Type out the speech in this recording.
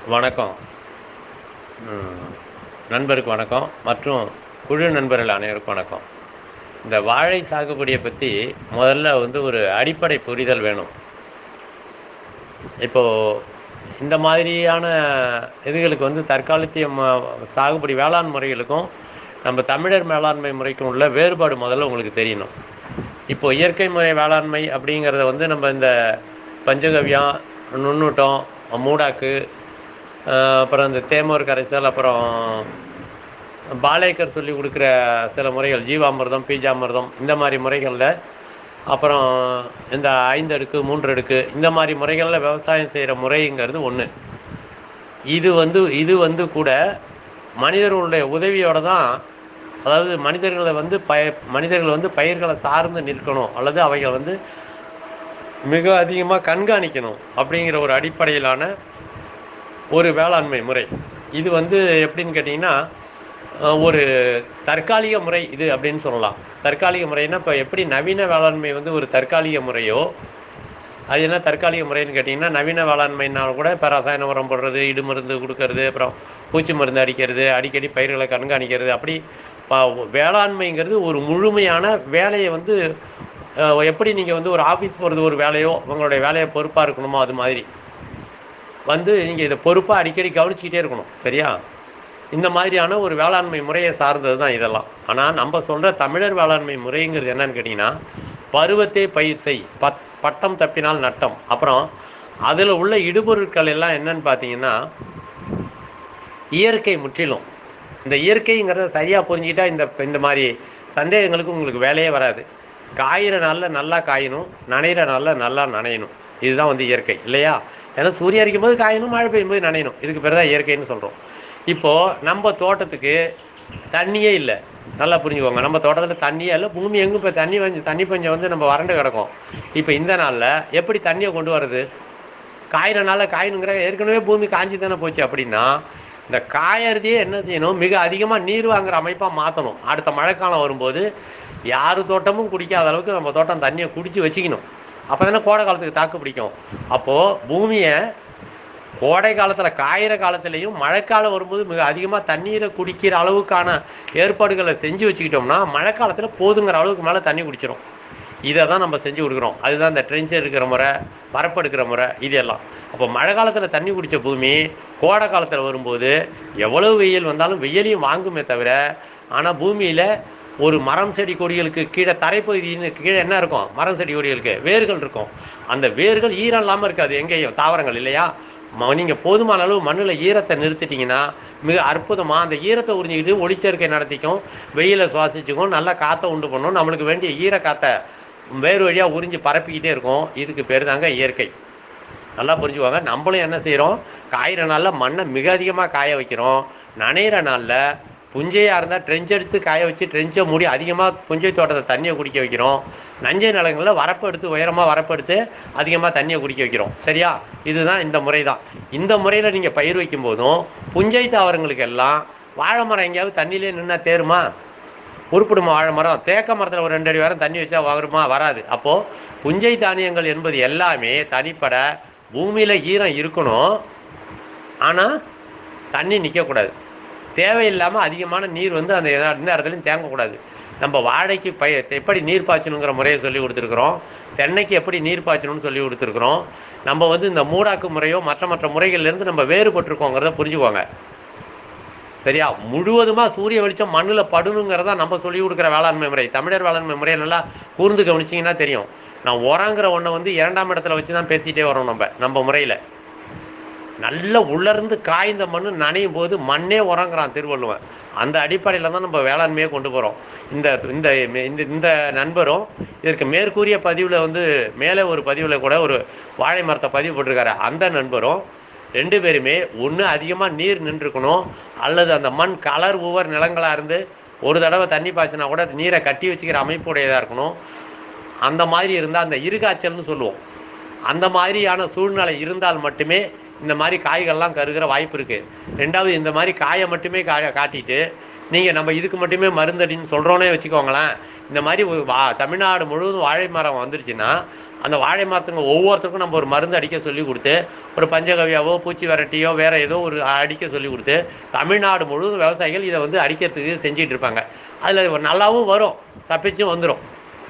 வணக்கம் ம், நண்பருக்கு வணக்கம் மற்றும் குழு நண்பர்கள் அனைவருக்கும் வணக்கம் இந்த வாழை சாகுபடியை பற்றி முதல்ல வந்து ஒரு அடிப்படை புரிதல் வேணும் இப்போது இந்த மாதிரியான இதுகளுக்கு வந்து தற்காலத்திய ம- சாகுபடி வேளாண் முறைகளுக்கும் நம்ம தமிழர் மேலாண்மை முறைக்கும் உள்ள வேறுபாடு முதல்ல உங்களுக்கு தெரியணும் இப்போ இயற்கை முறை வேளாண்மை அப்படிங்கிறத வந்து நம்ம இந்த பஞ்சகவ்யம் நுண்ணூட்டம் மூடாக்கு ஆஹ் அப்புறம் இந்த தேமோர் கரைசல் அப்புறம் பாலேக்கர் சொல்லி கொடுக்குற சில முறைகள் ஜீவாமிர்தம் பீஜாமிர்தம் இந்த மாதிரி முறைகளில் அப்புறம் இந்த ஐந்து அடுக்கு மூன்று அடுக்கு இந்த மாதிரி முறைகளில் விவசாயம் செய்கிற முறைங்கிறது ஒன்று இது வந்து இது வந்து கூட மனிதர்களுடைய உதவியோட தான் அதாவது மனிதர்களை வந்து பய மனிதர்கள் வந்து பயிர்களை சார்ந்து நிற்கணும் அல்லது அவைகள் வந்து மிக அதிகமாக கண்காணிக்கணும் அப்படிங்கிற ஒரு அடிப்படையிலான ஒரு வேளாண்மை முறை இது வந்து எப்படின்னு கேட்டிங்கன்னா அஹ், ஒரு தற்காலிக முறை இது அப்படின்னு சொல்லலாம் தற்காலிக முறைன்னா இப்போ எப்படி நவீன வேளாண்மை வந்து ஒரு தற்காலிக முறையோ அது என்ன தற்காலிக முறைன்னு கேட்டிங்கன்னா நவீன வேளாண்மைனால் கூட இப்போ ரசாயன உரம் போடுறது இடு மருந்து கொடுக்கறது அப்புறம் பூச்சி மருந்து அடிக்கிறது அடிக்கடி பயிர்களை கண்காணிக்கிறது அப்படி ப- வேளாண்மைங்கிறது ஒரு முழுமையான வேலையை வந்து அஹ், எப்படி நீங்கள் வந்து ஒரு ஆஃபீஸ் போகிறது ஒரு வேலையோ உங்களுடைய வேலையை பொறுப்பாக இருக்கணுமோ அது மாதிரி வந்து நீங்கள் இதை பொறுப்பாக அடிக்கடி கவனிச்சிக்கிட்டே இருக்கணும் சரியா இந்த மாதிரியான ஒரு வேளாண்மை முறையை சார்ந்தது தான் இதெல்லாம் ஆனால் நம்ம சொல்கிற தமிழர் வேளாண்மை முறைங்கிறது என்னன்னு கேட்டிங்கன்னா பருவத்தே பயிர் செய் பத் பட்டம் தப்பினால் நட்டம் அப்புறம் அதில் உள்ள இடுபொருட்கள் எல்லாம் என்னன்னு பார்த்தீங்கன்னா இயற்கை முற்றிலும் இந்த இயற்கைங்கிறத சரியாக புரிஞ்சுக்கிட்டா இந்த இந்த மாதிரி சந்தேகங்களுக்கு உங்களுக்கு வேலையே வராது காயிற நாளில் நல்லா காயணும் நனையிற நாளில் நல்லா நனையணும் இதுதான் வந்து இயற்கை இல்லையா ஏன்னா சூரியன் அடிக்கும் போது காயணும் மழை பெய்யும் போது நனையணும் இதுக்கு பேர் தான் இயற்கைன்னு சொல்கிறோம் இப்போது நம்ம தோட்டத்துக்கு தண்ணியே இல்லை நல்லா புரிஞ்சுக்கோங்க நம்ம தோட்டத்தில் தண்ணியே இல்லை பூமி எங்கும் இப்போ தண்ணி பஞ்சம் தண்ணி பஞ்சம் வந்து நம்ம வறண்டு கிடக்கும் இப்போ இந்த நாளில் எப்படி தண்ணியை கொண்டு வர்றது காயிற நாளில் காயணுங்கிற ஏற்கனவே பூமி காஞ்சி தானே போச்சு அப்படின்னா இந்த காயறதையே என்ன செய்யணும் மிக அதிகமாக நீர் வாங்குற அமைப்பாக மாற்றணும் அடுத்த மழைக்காலம் வரும்போது யார் தோட்டமும் குடிக்காத அளவுக்கு நம்ம தோட்டம் தண்ணியை குடித்து வச்சுக்கணும் அப்போ தானே கோடை காலத்துக்கு தாக்கு பிடிக்கும் அப்போது பூமியை கோடை காலத்தில் காயிற காலத்துலேயும் மழைக்காலம் வரும்போது மிக அதிகமாக தண்ணீரை குடிக்கிற அளவுக்கான ஏற்பாடுகளை செஞ்சு வச்சுக்கிட்டோம்னா மழைக்காலத்தில் போதுங்கிற அளவுக்கு மேலே தண்ணி குடிச்சிடும் இதை தான் நம்ம செஞ்சு கொடுக்குறோம் அதுதான் இந்த ட்ரென்ச் எடுக்கிற முறை வரப்பு எடுக்கிற முறை இது எல்லாம் அப்போ மழை காலத்தில் தண்ணி குடித்த பூமி கோடை காலத்தில் வரும்போது எவ்வளவு வெயில் வந்தாலும் வெயிலையும் வாங்குமே தவிர ஆனால் பூமியில் ஒரு மரம் செடி கொடிகளுக்கு கீழே தரைப்பகுதின்னு கீழே என்ன இருக்கும் மரம் செடி கொடிகளுக்கு வேர்கள் இருக்கும் அந்த வேர்கள் ஈரம் இல்லாமல் இருக்காது எங்கேயும் தாவரங்கள் இல்லையா நீங்கள் போதுமான அளவு மண்ணில் ஈரத்தை நிறுத்திட்டீங்கன்னா மிக அற்புதமாக அந்த ஈரத்தை உறிஞ்சிக்கிட்டு ஒளிச்சேர்க்கை நடத்திக்கும் வெயிலை சுவாசிச்சுக்கும் நல்லா காற்றை உண்டு பண்ணும் நம்மளுக்கு வேண்டிய ஈர காற்றை வேறு வழியாக உறிஞ்சி பரப்பிக்கிட்டே இருக்கும் இதுக்கு பேர் தாங்க இயற்கை நல்லா புரிஞ்சுக்குவாங்க நம்மளும் என்ன செய்கிறோம் காயிற நாளில் மண்ணை மிக அதிகமாக காய வைக்கிறோம் நனையிற நாளில் புஞ்சையாக இருந்தால் ட்ரெஞ்ச் எடுத்து காய வச்சு ட்ரெஞ்சை மூடி அதிகமாக புஞ்சை தோட்டத்தை தண்ணியை குடிக்க வைக்கிறோம் நஞ்சை நிலங்களில் வரப்பு எடுத்து உயரமாக வரப்பு எடுத்து அதிகமாக தண்ணியை குடிக்க வைக்கிறோம் சரியா இதுதான் இந்த முறை தான் இந்த முறையில் நீங்கள் பயிர் வைக்கும் போதும் புஞ்சை தாவரங்களுக்கு எல்லாம் வாழை மரம் எங்கேயாவது தண்ணியிலே நின்னா தேருமா உருப்பிடுமா வாழை மரம் தேக்க மரத்தில் ஒரு ரெண்டு அடி வாரம் தண்ணி வச்சா வருமா வராது அப்போது புஞ்சை தானியங்கள் என்பது எல்லாமே தனிப்பட பூமியில் ஈரம் இருக்கணும் ஆனால் தண்ணி நிற்கக்கூடாது தேவையில்லாமல் அதிகமான நீர் வந்து அந்த எதா- எந்த இடத்துலையும் தேங்கக்கூடாது நம்ம வாழைக்கு பய எப்படி நீர் பாய்ச்சணுங்கிற முறையை சொல்லி கொடுத்துருக்குறோம் தென்னைக்கு எப்படி நீர் பாய்ச்சணும்னு சொல்லி கொடுத்துருக்குறோம் நம்ம வந்து இந்த மூடாக்கு முறையோ மற்ற மற்ற முறைகள்லேருந்து நம்ம வேறுபட்டிருக்கோங்கிறத புரிஞ்சுக்கோங்க சரியா முழுவதுமாக சூரிய வெளிச்சம் மண்ணில் படணுங்கிறதா நம்ம சொல்லி கொடுக்குற வேளாண்மை முறை தமிழர் வேளாண்மை முறையை நல்லா கூர்ந்து கவனிச்சிங்கன்னா தெரியும் நான் உரங்கிற ஒன்றை வந்து இரண்டாம் இடத்துல வச்சு தான் பேசிகிட்டே வரோம் நம்ம நம்ம முறையில் நல்ல உலர்ந்து காய்ந்த மண் நனையும் போது மண்ணே உரங்குறான் திருவள்ளுவன் அந்த அடிப்படையில் தான் நம்ம வேளாண்மையை கொண்டு போகிறோம் இந்த இந்த இந்த இந்த நண்பரும் இதற்கு மேற்கூறிய பதிவில் வந்து மேலே ஒரு பதிவில் கூட ஒரு வாழை மரத்தை பதிவு போட்டிருக்காரு அந்த நண்பரும் ரெண்டு பேருமே ஒன்று அதிகமாக நீர் நின்றுக்கணும் அல்லது அந்த மண் கலர் ஒவ்வொரு நிலங்களாக இருந்து ஒரு தடவை தண்ணி பாய்ச்சினா கூட அது நீரை கட்டி வச்சுக்கிற அமைப்புடையதாக இருக்கணும் அந்த மாதிரி இருந்தால் அந்த இருகாய்ச்சல்னு சொல்லுவோம் அந்த மாதிரியான சூழ்நிலை இருந்தால் மட்டுமே இந்த மாதிரி காய்கள்லாம் கருகிற வாய்ப்பு இருக்குது ரெண்டாவது இந்த மாதிரி காயை மட்டுமே காய காட்டிட்டு நீங்கள் நம்ம இதுக்கு மட்டுமே மருந்தடின்னு சொல்கிறோன்னே வச்சுக்கோங்களேன் இந்த மாதிரி ஒரு வா தமிழ்நாடு முழுவதும் வாழை மரம் வந்துருச்சுன்னா அந்த வாழை மரத்துங்க ஒவ்வொருத்தருக்கும் நம்ம ஒரு மருந்து அடிக்க சொல்லி கொடுத்து ஒரு பஞ்சகவியாவோ பூச்சி விரட்டியோ வேறு ஏதோ ஒரு அடிக்க சொல்லி கொடுத்து தமிழ்நாடு முழுவதும் விவசாயிகள் இதை வந்து அடிக்கிறதுக்கு செஞ்சிட்டு இருப்பாங்க அதில் நல்லாவும் வரும் தப்பிச்சும் வந்துடும்